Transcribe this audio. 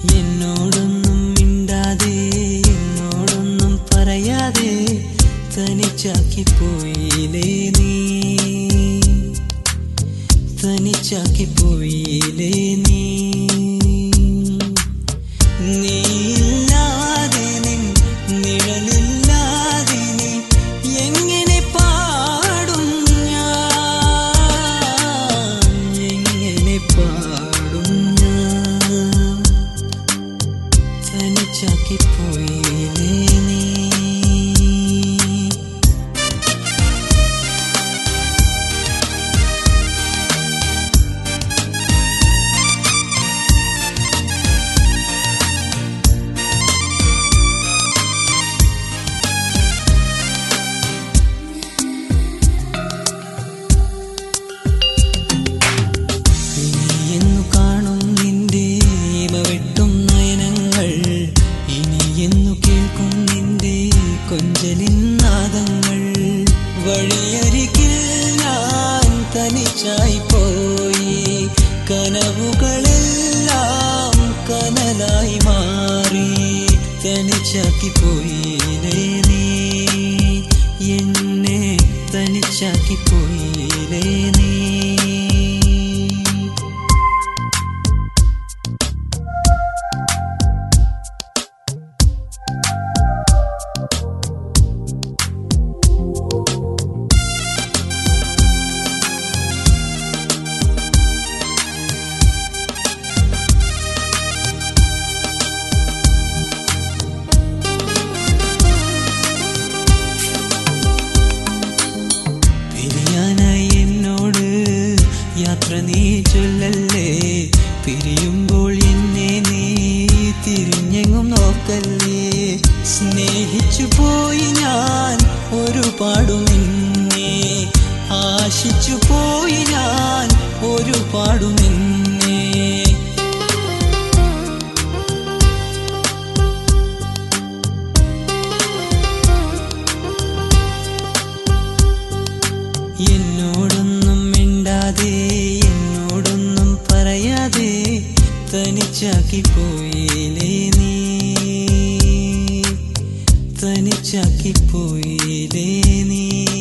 എന്നോടൊന്നും മിണ്ടാതെ എന്നോടൊന്നും പറയാതെ തനിച്ചാക്കി പോയില്ലേ നീ തനിച്ചാക്കി പോയില്ലേ നീ നീയില്ലാതെ നിൻ നിഴലില്ലാതെ നീ എങ്ങനെ പാടും ഞാൻ എങ്ങനെ പാടും ഞാൻ തനിച്ചാക്കി പോയില്ലേ നീ ഇനിയെന്നു കാണും നിന്റെ ഇമവെട്ടും നയനങ്ങൾ ഇനിയെന്നു കേൾക്കും നിന്റെ കൊഞ്ചലിൻ നാദങ്ങൾ വഴിയരികിൽ ഞാൻ തനിച്ചായി പോയി കനവുകളെല്ലാം കനലായി മാറി തനിച്ചാക്കി പോയില്ലേ നീ എന്നെ തനിച്ചാക്കി പോയില്ലേ നീ പിരിയാനായി എന്നോട് യാത്ര നീ ചൊല്ലല്ലേ പിരിയുമ്പോൾ എന്നെ നീ തിരിഞ്ഞെങ്ങും നോക്കല്ലേ സ്നേഹിച്ചു പോയി ഞാൻ ഒരുപാടു നിന്നെ ആശിച്ചു പോയി ഞാൻ ഒരുപാടു നിന്നെ എന്നോടൊന്നും മിണ്ടാതെ എന്നോടൊന്നും പറയാതെ തനിച്ചാക്കി പോയില്ലേ നീ തനിച്ചാക്കി പോയില്ലേ നീ